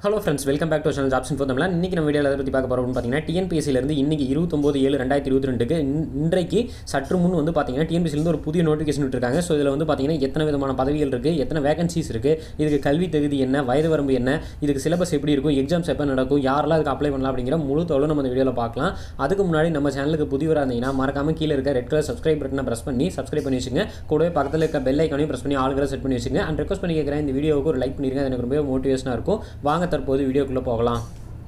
hello friends welcome back to channel jobs info Tamil இன்றைக்கி நம்ம வீடியோவில் எதை பற்றி பார்க்க போகிறோம்னு பார்த்தீங்கன்னா டிஎன்பிஎஸ்சிலேருந்து இன்றைக்கி இருபத்தொம்போது ஏழு ரெண்டாயிரத்தி இருபத்தி ரெண்டுக்கு இன்றைக்கு சற்று முன் வந்து பார்த்தீங்கன்னா டிஎன்பிஎஸ்சிலேருந்து ஒரு புதிய நோட்டிஃபிகேஷன் விட்டுருக்காங்க ஸோ இதில் வந்து பார்த்தீங்கன்னா எத்தனை விதமான பதவிகள் இருக்குது எத்தனை வேகன்சிஸ் இருக்குது இதுக்கு கல்வி தகுதி என்ன வயது வரம்பு என்ன இதுக்கு சிலபஸ் எப்படி இருக்கும் எக்ஸாம்ஸ் எப்போ நடக்கும் யாரெல்லாம் இதுக்கு அப்ளை பண்ணலாம் அப்படிங்கிற முழு தகவலும் நம்ம இந்த வீடியோவில் பார்க்கலாம் அதுக்கு முன்னாடி நம்ம சேனலுக்கு புதியவராக இருந்தீங்கன்னா மறக்காம கீழே இருக்க ரெட் கலர் சப்ஸ்கிரைப் பட்டனை ப்ரெஸ் பண்ணி சப்ஸ்கிரைப் பண்ணி வச்சுங்க கூடவே பக்கத்தில் இருக்க பெல் ஐக்கானையும் ப்ரெஸ் பண்ணி ஆளுகளை செட் பண்ணி வச்சுங்க அண்ட் ரெக்வஸ்ட் பண்ணி கேட்குறேன் இந்த வீடியோவுக்கு ஒரு லைக் பண்ணிருங்க அது எனக்கு ரொம்ப மோட்டிவேஷனாக இருக்கும் வாங்க தற்போது வீடியோக்குள்ளே போகலாம்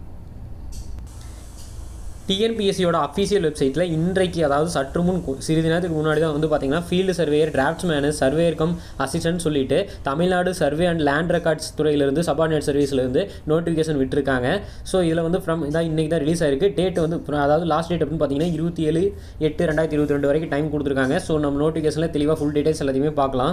டிஎன்பிஎஸ்சியோட அஃபீஷியல் வெப்சைட்டில் இன்றைக்கு அதாவது சற்று முன் கு- சிறிது நேரத்துக்கு முன்னாடி தான் வந்து பார்த்தீங்கன்னா field surveyor draftsman surveyor cum assistant சொல்லிட்டு Tamil Nadu survey and land records துறையிலிருந்து சபார்டினேட் சர்வீஸ்லேருந்து நோட்டிஃபிகேஷன் விட்டுருக்காங்க ஸோ இதில் வந்து ஃப்ரம் இதான் இன்றைக்கி தான் ரிலீஸ் ஆயிருக்கு டேட் வந்து from- அதாவது லாஸ்ட் டேட் அப்படின்னு பார்த்தீங்கன்னா இருபத்தி ஏழு எட்டு ரெண்டாயிரத்தி இருபத்தி ரெண்டு வரைக்கும் டைம் கொடுத்துருக்காங்க ஸோ நம்ம நோட்டிஃபிகேஷனில் தெளிவாக ஃபுல் டீடைல்ஸ் எல்லாத்தையுமே பார்க்கலாம்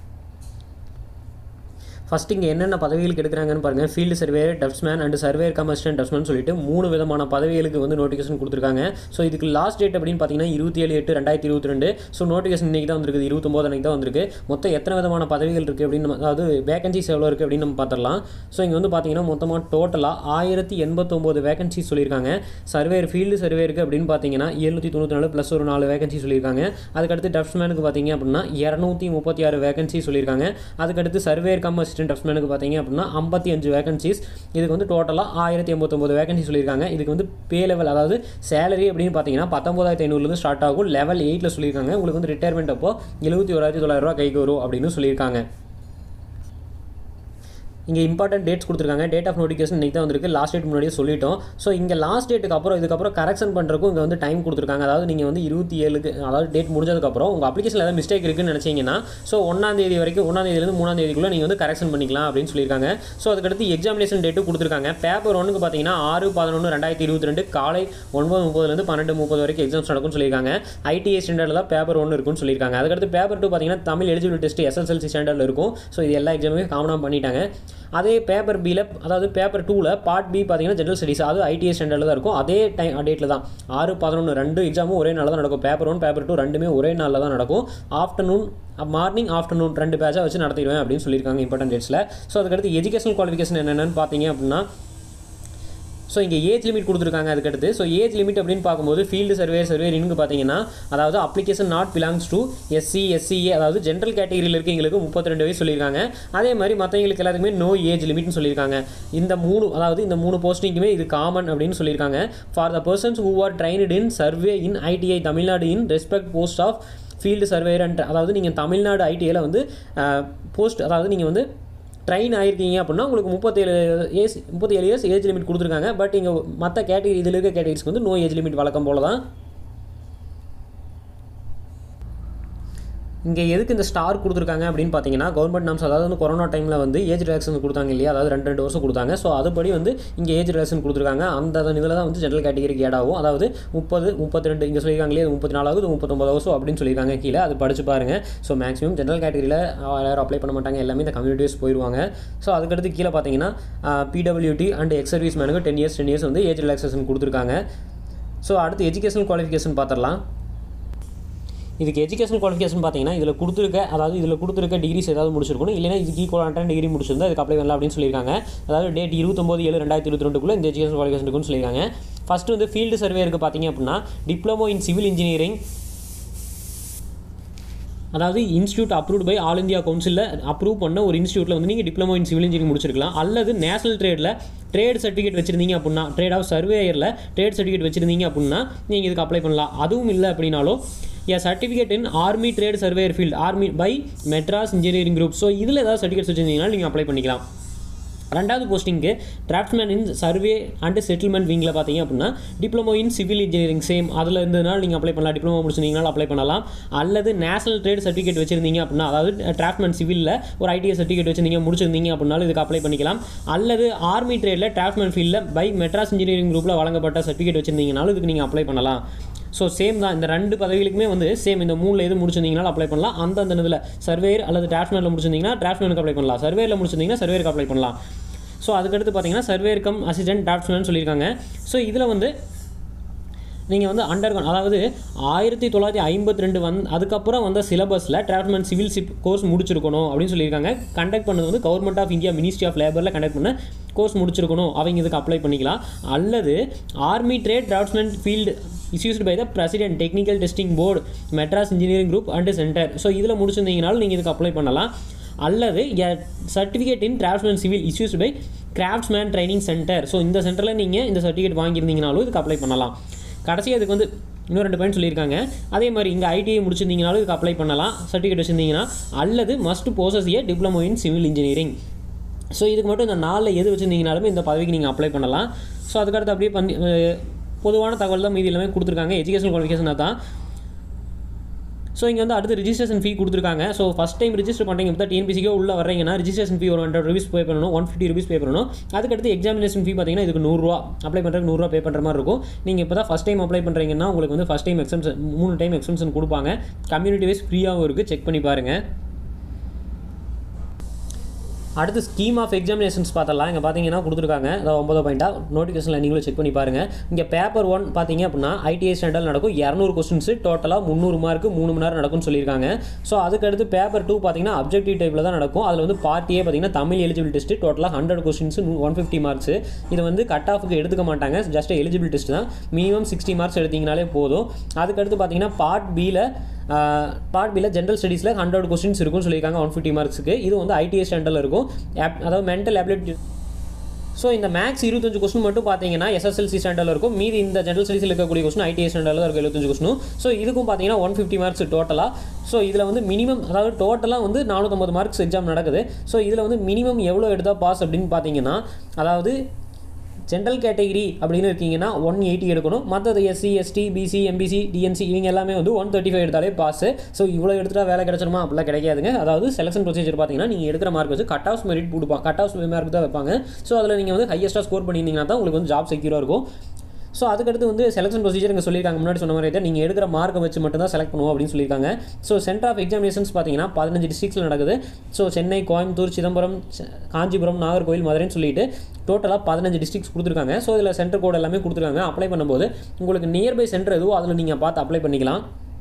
ஃபஸ்ட் இங்கே என்னென்ன பதவிகளுக்கு எடுக்கிறாங்கன்னு பாருங்கள் field surveyor draftsman and surveyor cum assistant draftsman சொல்லிட்டு மூணு விதமான பதவிகளுக்கு வந்து நோட்டிஃபிகேஷன் கொடுத்துருக்காங்க ஸோ இதுக்கு லாஸ்ட் டேட் அப்படின்னு பார்த்தீங்கன்னா இருபத்தி ஏழு எட்டு ரெண்டாயிரத்தி இருபத்தி ரெண்டு ஸோ நோட்டிஃபிகேஷன் இன்றைக்கி தான் வந்திருக்கு இருபத்தொம்போது அன்றைக்கி தான் வந்திருக்கு மொத்தம் எத்தனை விதமான பதவிகள் இருக்குது அப்படின்னு நம்ம அதாவது வேகன்சிஸ் எவ்வளோ இருக்குது அப்படின்னு நம்ம பார்த்துடலாம் ஸோ இங்கே வந்து பார்த்தீங்கன்னா மொத்தமாக டோட்டலாக ஆயிரத்தி எண்பத்தொம்போது வேகன்சிஸ் சொல்லியிருக்காங்க சர்வேயர் ஃபீல்டு சர்வேருக்கு அப்படின்னு பார்த்தீங்கன்னா எழுநூற்றி தொண்ணூற்றி நாலு ப்ளஸ் ஒரு நாலு வேகன்சி சொல்லியிருக்காங்க அதுக்கடுத்து டப்ஸ்மேனுக்கு பார்த்தீங்க அப்படின்னா இரநூத்தி முப்பத்தி ஆறு வேகன்சி சொல்லியிருக்காங்க அதுக்கடுத்து சர்வேயர் கம் அசிஸ்டன்ட் டப்ஸ்மேனுக்கு பார்த்தீங்க அப்படின்னா ஐம்பத்தி அஞ்சு வேகன்சிஸ் இதுக்கு வந்து டோட்டலாக ஆயிரத்தி எண்பத்தொம்போது வேகன்சி சொல்லியிருக்காங்க இதுக்கு வந்து பே லெவல் அதாவது சேலரி அப்படின்னு பார்த்தீங்கன்னா பத்தொம்பதாயிரத்தி ஐநூறுலேருந்து ஸ்டார்ட் ஆகும் லெவல் எயிட்டில் சொல்லியிருக்காங்க உங்களுக்கு வந்து ரிட்டையர்மெண்ட் அப்போ எழுபத்தி ஓராயிரத்தி தொள்ளாயிரம் ரூபா கைக்கு வரும் அப்படின்னு சொல்லியிருக்காங்க இங்கே இம்பார்ட்டன்ட் டேட்ஸ் கொடுத்துருக்காங்க டேட் ஆஃப் நோட்டிஃபிகேஷன் இன்றைக்கி தான் வந்திருக்கு லாஸ்ட் டேட் முன்னாடியே சொல்லிட்டோம் ஸோ இங்கே லாஸ்ட் டேட்டுக்கு அப்புறம் இதுக்கப்புறம் கரெக்ஷன் பண்ணுறதுக்கும் இங்கே வந்து டைம் கொடுத்துருக்காங்க அதாவது நீங்கள் வந்து இருபத்தி ஏழுக்கு அதாவது டேட் முடிஞ்சதுக்கப்புறம் உங்கள் அப்ளிகேஷனில் ஏதாவது மிஸ்டேக் இருக்குன்னு நினச்சிங்கன்னா ஸோ ஒன்றாம் தேதி வரைக்கும் ஒன்றாம் தேதியிலேருந்து மூணாம் தேதிக்குள்ளே நீங்கள் வந்து கரெக்ஷன் பண்ணிக்கலாம் அப்படின்னு சொல்லியிருக்காங்க ஸோ அதுக்கடுத்து எக்ஸாமினேஷன் டேட்டு கொடுத்துருக்காங்க பேப்பர் ஒன்றுக்கு பார்த்தீங்கன்னா ஆறு பதினொன்று ரெண்டாயிரத்தி இருபத்தி ரெண்டு காலை ஒன்பது முப்பதுலேருந்து பன்னெண்டு முப்பது வரைக்கும் எக்ஸாம்ஸ் நடக்கும்னு சொல்லியிருக்காங்க ஐடிஐ ஸ்டாண்டர்டில் தான் பேப்பர் ஒன்று இருக்கும்னு சொல்லியிருக்காங்க அதுக்கடுத்து பேப்பர் டூ பார்த்தீங்கன்னா தமிழ் எலிஜிபிள் டெஸ்ட் எஸ்எஸ்எல்சி ஸ்டாண்டர்டில் இருக்கும் ஸோ இது எல்லா எக்ஸாமுமே காமனாக பண்ணிட்டாங்க அதே பேப்பர் பியில் அதாவது பேப்பர் டூவில் பார்ட் பி பார்த்தீங்கன்னா ஜென்ரல் ஸ்டடிஸ் அது ஐடிஐ ஸ்டாண்டர்டில் தான் இருக்கும் அதே டைம் டேட்டில் தான் ஆறு பதினொன்று ரெண்டு எக்ஸாமும் ஒரே நாளில் தான் நடக்கும் பேப்பர் ஒன் பேப்பர் டூ ரெண்டுமே ஒரே நாளில் தான் நடக்கும் ஆஃப்டர்நூன் மார்னிங் ஆஃப்டர்நூன் ரெண்டு பேட்சாக வச்சு நடத்திடுவேன் அப்படின்னு சொல்லியிருக்காங்க இம்பார்ட்டன்ட் டேட்ஸில் ஸோ அதுக்கடுத்து எஜுகேஷனல் குவாலிஃபிகேஷன் என்னென்னு பார்த்தீங்க அப்படின்னா ஸோ இங்கே ஏஜ் லிமிட் கொடுத்துருக்காங்க அதுக்கடுத்து ஸோ ஏஜ் லிமிட் அப்படின்னு பார்க்கும்போது ஃபீல்டு சர்வே சர்வேரிங்னு பார்த்தீங்கன்னா அதாவது application not belongs to SC SCA அதாவது ஜென்ரல் கேட்டகரியில் இருக்கவங்களுக்கு முப்பத்தி ரெண்டு வயசு சொல்லியிருக்காங்க அதே மாதிரி மற்றவங்களுக்கு எல்லாத்துக்குமே நோ ஏஜ் லிமிட்னு சொல்லியிருக்காங்க இந்த மூணு அதாவது இந்த மூணு போஸ்டிங்குமே இது காமன் அப்படின்னு சொல்லியிருக்காங்க for the persons who are trained in survey in ITI Tamil Nadu in respect post of field surveyor and அதாவது நீங்கள் தமிழ்நாடு ஐடிஐயில் வந்து போஸ்ட் அதாவது நீங்கள் வந்து ட்ரெயின் ஆயிருக்கீங்க அப்படின்னா உங்களுக்கு முப்பத்தேழு ஏஜ் முப்பத்தேழு இயர்ஸ் ஏஜ் லிமிட் கொடுத்துருக்காங்க பட் இங்கே மற்ற கேட்டகரி இதில் இருக்க கேட்டகரிஸ்க்கு வந்து நோ ஏஜ் லிமிட் வழக்கம் போல தான் இங்கே எதுக்கு இந்த ஸ்டார் கொடுத்துருக்காங்க அப்படின்னு பார்த்தீங்கன்னா கவர்மெண்ட் நாம்ஸ் அதாவது வந்து கொரோனா டைமில் வந்து ஏஜ் ரிலாக்ஷன் கொடுத்தாங்க இல்லையா அதாவது ரெண்டு ரெண்டு வருஷம் கொடுத்தாங்க ஸோ அதுபடி வந்து இங்கே ஏஜ் ரிலாக்ஷன் கொடுத்துருக்காங்க அந்த இதில் தான் வந்து ஜென்ரல் கேட்டகரிக்கு ஏட் ஆகும் அதாவது முப்பது முப்பத்தி ரெண்டு இங்கே சொல்லியிருக்காங்க இல்லையா முப்பத்தி நாலாவது முப்பத்தொம்பது வருஷம் அப்படின்னு சொல்லியிருக்காங்க கீழே அது படிச்சு பாருங்கள் ஸோ மேக்ஸிமம் ஜென்ரல் கேட்டகரியில் யாரும் அப்ளை பண்ண மாட்டாங்க எல்லாமே இந்த கம்யூனிட்டிஸ் போயிடுவாங்க ஸோ அதுக்கடுத்து கீழே பார்த்தீங்கன்னா பிடபிள்யூடி அண்ட் எக்ஸ் சர்வீஸ் மேனுக்கு டென் இயர்ஸ் டென் இயர்ஸ் வந்து ஏஜ் ரிலாக்ஸேஷன் கொடுத்துருக்காங்க ஸோ அடுத்து எஜுகேஷனல் குவாலிஃபிகேஷன் பார்த்துடலாம் இதுக்கு எஜுகேஷன் குவாலிஃபிகேஷன் பார்த்தீங்கன்னா இதில் கொடுத்துருக்க அதாவது இதில் கொடுத்துருக்க டிகிரிஸ் ஏதாவது முடிச்சிருக்கணும் இல்லைனா இதுக்கு ஈக்குவலான டிகிரி முடிச்சிருந்தா இதுக்கு அப்ளை பண்ணலாம் அப்படின்னு சொல்லியிருக்காங்க அதாவது டேட் இருபத்தொம்போது ஏழு ரெண்டாயிரத்தி இருபத்தி ரெண்டுக்குள்ளே இந்த எஜுகேஷன் குவாலிஃபிகேஷன் இருக்குன்னு சொல்லியிருக்காங்க ஃபஸ்ட்டு வந்து ஃபீல்டு சர்வேருக்கு பார்த்தீங்க அப்படின்னா டிப்ளமோ இன் சிவில் இன்ஜினியரிங் அதாவது institute approved by all India கவுன்சிலில் அப்ரூவ் பண்ண ஒரு இன்ஸ்டியூட்டில் வந்து நீங்கள் டிப்ளமோ இன் சிவில் இன்ஜினியரிங் முடிச்சிருக்கலாம் அல்லது நேஷனல் ட்ரேடில் ட்ரேட் சர்டிஃபிகேட் வச்சிருந்தீங்க அப்படின்னா ட்ரேட் ஆஃப் சர்வேயரில் ட்ரேட் சர்டிஃபிகேட் வச்சிருந்தீங்க அப்படின்னா நீங்கள் இதுக்கு அப்ளை பண்ணலாம் அதுவும் இல்லை அப்படின்னாலும் A certificate in army trade surveyor field army by Madras engineering group so இதில் ஏதாவது சர்டிஃபிகேட்ஸ் வச்சிருந்தீங்கன்னா நீங்கள் அப்ளை பண்ணிக்கலாம் ரெண்டாவது போஸ்டிங்க்கு draughtsman in survey and settlement விங்கில் பார்த்தீங்க அப்படின்னா diploma in civil engineering same அதில் இருந்ததுனால நீங்கள் அப்ளை பண்ணலாம் டிப்ளமோ முடிச்சிருந்தீங்கனாலும் அப்ளை பண்ணலாம் அல்லது நேஷனல் ட்ரேட் சர்டிஃபிகேட் வச்சிருந்தீங்க அப்படின்னா அதாவது டிராஃப்ட்மேன் சிவிலில் ஒரு ஐடிஐ சர்டிஃபிகேட் வச்சிருந்தீங்க முடிச்சிருந்தீங்க அப்படின்னாலும் இதுக்கு அப்ளை பண்ணிக்கலாம் அல்லது ஆர்மி ட்ரேடில் டிராஃப்ட்மேன் ஃபீல்டில் பை மெட்ராஸ் இன்ஜினியரிங் குரூப்பில் வழங்கப்பட்ட சர்டிஃபிகேட் வச்சிருந்தீங்கனாலும் இதுக்கு நீங்கள் அப்ளை பண்ணலாம் ஸோ சேம் தான் இந்த ரெண்டு பதவிகளுக்குமே வந்து சேம் இந்த மூணில் எது முடிச்சிருந்தீங்கனாலும் அப்ளை பண்ணலாம் அந்தந்த இதில் சர்வேயர் அல்லது டிராஃப்ட்மேனில் முடிச்சிருந்தீங்கன்னா டிராஃப்ட்மேனுக்கு அப்ளை பண்ணலாம் சர்வேயில் முடிச்சிருந்தீங்கன்னா சர்வேருக்கு அப்ளை பண்ணலாம் ஸோ அதுக்கடுத்து பார்த்தீங்கன்னா சர்வேர் கம் அசிஸ்டன்ட் டிராஃப்ட்மேன் சொல்லியிருக்காங்க ஸோ இதில் வந்து நீங்கள் வந்து அண்டர் அதாவது ஆயிரத்தி தொள்ளாயிரத்தி ஐம்பத்தி ரெண்டு வந் அதுக்கப்புறம் வந்த சிலபஸில் டிராஃப்ட்மேன் சிவில் சிப் கோர்ஸ் முடிச்சிருக்கணும் அப்படின்னு சொல்லியிருக்காங்க கண்டக்ட் பண்ணது வந்து government of India ministry of லேபரில் கண்டக்ட் பண்ண கோர்ஸ் முடிச்சிருக்கணும் அவங்க இதுக்கு அப்ளை பண்ணிக்கலாம் அல்லது army trade draftsman field issued by the president technical testing board Madras engineering group and centre so இதில் முடிச்சிருந்தீங்கனாலும் நீங்கள் இதுக்கு அப்ளை பண்ணலாம் அல்லது certificate in draftsman civil issued by craftsman training centre so இந்த சென்டரில் நீங்கள் இந்த சர்டிஃபிகேட் வாங்கியிருந்தீங்கனாலும் இதுக்கு அப்ளை பண்ணலாம் கடைசியாக இதுக்கு வந்து இன்னும் ரெண்டு பாயிண்ட் சொல்லியிருக்காங்க அதே மாதிரி இங்கே ஐடிஐ முடிச்சிருந்தீங்கனாலும் இதுக்கு அப்ளை பண்ணலாம் சர்டிஃபிகேட் வச்சிருந்தீங்கன்னா அல்லது must possess a diploma in civil engineering so இதுக்கு மட்டும் இந்த நாளில் எது வச்சுருந்தீங்கனாலுமே இந்த பதவிக்கு நீங்கள் அப்ளை பண்ணலாம் ஸோ அதுக்கடுத்து அப்படியே பண்ணி அஹ், பொதுவான தகவல் தான் மீதி எல்லாமே கொடுத்துருக்காங்க எஜுகேஷன் குவாலிஃபிகேஷனாக தான் ஸோ இங்கே வந்து அடுத்து ரிஜிஸ்ட்ரேஷன் ஃபீ கொடுத்துருக்காங்க ஸோ ஃபஸ்ட் டைம் ரிஜிஸ்டர் பண்ணுறீங்க இப்போ டிஎன்பிசிக்கோ உள்ள வர்றீங்கன்னா ரிஜிஸ்ட்ரேஷன் ஃபீ ஒரு ஹண்ட்ரட் ருபீஸ் பே பண்ணணும் ஒன் ஃபிஃப்டி ருபீஸ் பே பண்ணணும் அதுக்கடுத்து எக்ஸாமினேஷன் ஃபீ பார்த்தீங்கன்னா இதுக்கு நூறுரூவா அப்ளை பண்ணுறதுக்கு நூறுரூவா பே பண்ணுற மாதிரி இருக்கும் நீங்கள் இப்போ தான் ஃபஸ்ட் டைம் அப்ளை பண்ணுறீங்கன்னா உங்களுக்கு வந்து ஃபஸ்ட் டைம் எக்ஸம்ஷன் மூணு டைம் எக்ஸம்ஷன் கொடுப்பாங்க கம்யூனிட்டி வைஸ் ஃப்ரீயாகவும் இருக்குது செக் பண்ணி பாருங்கள் அடுத்து ஸ்கீம் ஆஃப் எக்ஸாமினேஷன்ஸ் பார்த்தலாம் இங்கே பார்த்தீங்கன்னா கொடுத்துருக்காங்க அதாவது ஒன்பது பாயிண்ட்டாக நோட்டிஃபிகேஷனில் நீங்களும் செக் பண்ணி பாருங்கள் இங்கே பேப்பர் ஒன் பார்த்தீங்க அப்படின்னா ஐடிஐ ஸ்டாண்டர்ட் நடக்கும் இரநூறு கொஸ்டின்ஸ் டோட்டலாக முந்நூறு மார்க்கு மூணு மணி நேரம் நடக்கும்னு சொல்லியிருக்காங்க ஸோ அதுக்கடுத்து பேப்பர் டூ பார்த்தீங்கன்னா அப்ஜெக்டிவ் டைப்பில் தான் நடக்கும் அதில் வந்து பார்ட்டியே பார்த்தீங்கன்னா தமிழ் எலிஜிபிள் டெஸ்ட் டோட்டலாக hundred questions one fifty marks இது வந்து கட் ஆஃபுக்கு எடுத்துக்க மாட்டாங்க ஜஸ்ட் எலிஜிபிள் டெஸ்ட் தான் மினிமம் சிக்ஸ்டி மார்க்ஸ் எடுத்தீங்கனாலே போதும் அதுக்கடுத்து பார்த்தீங்கன்னா பார்ட் பியில் பார்ட் பியில் ஜென்ரல் ஸ்டடீஸில் ஹண்ட்ரட் கொஸ்டின்ஸ் இருக்கும்னு சொல்லியிருக்காங்க ஒன் ஃபிஃப்டி மார்க்ஸுக்கு இது வந்து ஐடிஐ ஸ்டாண்டர்டில் இருக்கும் App- அதாவது மென்டல் அபிலிட்டி ஸோ இந்த மேக்ஸ் இருபத்தஞ்சு கொஸ்டின் மட்டும் பார்த்தீங்கன்னா எஸ்எஸ்எல்சி ஸ்டாண்டர்டில் இருக்கும் மீதி இந்த ஜென்ரல் ஸ்டடீஸில் இருக்கக்கூடிய கொஸ்டின் ஐடிஐ ஸ்டாண்டர்டில் இருக்கும் எழுபத்தஞ்சு கொஸ்டின் ஸோ இதுக்கும் பார்த்தீங்கன்னா ஒன் ஃபிஃப்டி மார்க்ஸ் டோட்டலாக ஸோ இதில் வந்து மினிமம் அதாவது டோட்டலாக வந்து நானூற்றம்பது மார்க்ஸ் எக்ஸாம் நடக்குது ஸோ இதில் வந்து மினிமம் எவ்வளோ எடுத்தால் பாஸ் அப்படின்னு பார்த்தீங்கன்னா அதாவது ஜென்ரல் கேட்டகிரி அப்படின்னு இருக்கீங்கன்னா ஒன் எயிட்டி எடுக்கணும் மற்றது SC ST BC MBC DNC இவங்க எல்லாமே வந்து ஒன் தேர்ட்டி ஃபைவ் எடுத்தாலே பாஸ் ஸோ இவ்வளோ எடுத்துட்டா வேலை கிடைச்சிருமா அப்படிலாம் கிடைக்காதுங்க அதாவது செலக்ஷன் ப்ரொசீஜர் பார்த்தீங்கன்னா நீங்கள் எடுக்கிற மார்க் வச்சு கட் ஆஃப் மெரிட் கொடுப்பாங்க கட் ஆஃப் மார்க் தான் வைப்பாங்க ஸோ அதில் நீங்கள் வந்து ஹையஸ்ட்டாக ஸ்கோர் பண்ணியிருந்தீங்கன்னா தான் உங்களுக்கு வந்து ஜாப் செக்யூராக இருக்கும் ஸோ அதுக்கடுத்து வந்து செலக்ஷன் ப்ரொசீஜர் இங்கே சொல்லியிருக்காங்க முன்னாடி சொன்ன மாதிரி நீங்கள் எடுக்கிற மார்க்கை வச்சு மட்டும் தான் செலக்ட் பண்ணுவோம் அப்படின்னு சொல்லியிருக்காங்க ஸோ சென்டர் ஆஃப் எக்ஸாமினேஷன்ஸ் பார்த்தீங்கன்னா பதினஞ்சு டிஸ்ட்ரிக்ஸில் நடக்குது ஸோ சென்னை கோயம்புத்தூர் சிதம்பரம் செ- காஞ்சிபுரம் நாகர்கோவில் மதுரைன்னு சொல்லிட்டு டோட்டலாக பதினஞ்சு டிஸ்ட்ரிக்ஸ் கொடுத்துருக்காங்க ஸோ இதில் சென்டர் கோட் எல்லாமே கொடுத்துருக்காங்க அப்ளை பண்ணும்போது உங்களுக்கு நியர்பை சென்டர் எதுவோ அதில் நீங்கள் பார்த்து அப்ளை பண்ணிக்கலாம்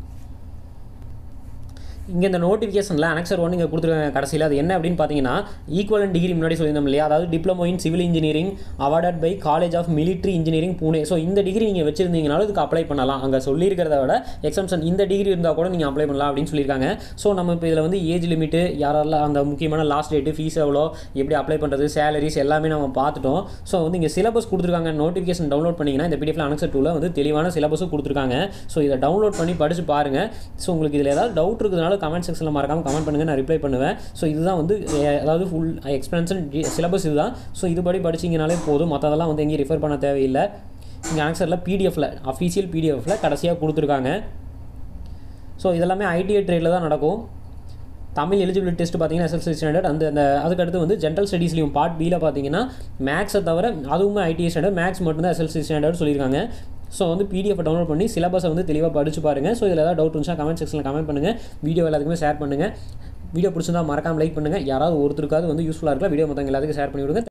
இங்கே இந்த நோட்டிஃபிகேஷனில் அனெக்சர் ஒன் இங்கே கொடுத்துருக்காங்க கடைசியில் அது என்ன அப்படின்னு பார்த்தீங்கன்னா ஈக்குவலன் டிகிரி முன்னாடி சொல்லியிருந்தோம் இல்லையா அதாவது diploma in civil engineering awarded by college of military engineering Pune so இந்த டிகிரி நீங்கள் வச்சிருந்தீங்கனாலும் இதுக்கு அப்ளை பண்ணலாம் அங்கே சொல்லியிருக்கிறத விட எக்ஸம்ஷன் இந்த டிகிரி இருந்தால் கூட நீங்கள் அப்ளை பண்ணலாம் அப்படின்னு சொல்லியிருக்காங்க ஸோ நம்ம இப்போ இதில் வந்து ஏஜ் லிமிட்டு யாரெல்லாம் அந்த முக்கியமான லாஸ்ட் டேட்டு ஃபீஸ் எவ்வளோ எப்படி அப்ளை பண்ணுறது சேலரிஸ் எல்லாமே நம்ம பார்த்துட்டோம் ஸோ வந்து இங்கே சிலபஸ் கொடுத்துருக்காங்க நோட்டிஃபிகேஷன் டவுன்லோட் பண்ணிங்கன்னா இந்த பிடிஎஃப்ல அனெக்சர் டூவில் வந்து தெளிவான சிலபஸும் கொடுத்துருக்காங்க ஸோ இதை டவுன்லோட் பண்ணி படித்து பாருங்கள் ஸோ உங்களுக்கு இதில் ஏதாவது டவுட் இருக்கிறதுனால கமெண்ட் செக்ஷனில் மறக்காமல் கமெண்ட் பண்ணுங்கள் நான் ரிப்ளை பண்ணுவேன் ஸோ இதுதான் வந்து அஹ், அதாவது ஃபுல் எக்ஸ்பென்ஷன் சிலபஸ் இதுதான் ஸோ இதுபடி படிச்சிங்கனாலே போதும் மற்றதெல்லாம் வந்து எங்கேயும் ரெஃபர் பண்ண தேவையில்லை இங்கே ஆன்சரில் பிடிஎஃப்ல அஃபீஷியல் பிடிஎஃப்ல கடைசியாக கொடுத்துருக்காங்க ஸோ இதெல்லாமே ஐடிஐ ட்ரேடில் தான் நடக்கும் தமிழ் எலிஜிபிலிட்டி டெஸ்ட் பார்த்தீங்கன்னா எஸ்எஸ்சி ஸ்டாண்டர்ட் அந்த அந்த அதுக்கடுத்து வந்து ஜென்ரல் ஸ்டடீஸ்லையும் பார்ட் பியில் பார்த்தீங்கன்னா மேக்ஸை தவிர அதுவுமே ஐடிஐ ஸ்டாண்டர்ட் மேக்ஸ் மட்டும்தான் எஸ்எல்சி ஸ்டாண்டர்ட் சொல்லியிருக்காங்க ஸோ வந்து பிடிஎஃப் டவுன்லோட் பண்ணி சிலபஸை வந்து தெளிவாக படிச்சு பாருங்கள் ஸோ இதில் ஏதாவது டவுட் இருந்துச்சா கமெண்ட் செக்ஷனில் கமெண்ட் பண்ணுங்கள் வீடியோ எல்லாத்துக்குமே ஷேர் பண்ணுங்கள் வீடியோ பிடிச்சிருந்தா மறக்காம லைக் பண்ணுங்கள் யாராவது ஒருத்தருக்காவது வந்து யூஸ்ஃபுல்லாக இருக்கலாம் வீடியோ மற்றவங்க எல்லாத்துக்கும் ஷேர் பண்ணி விடுங்க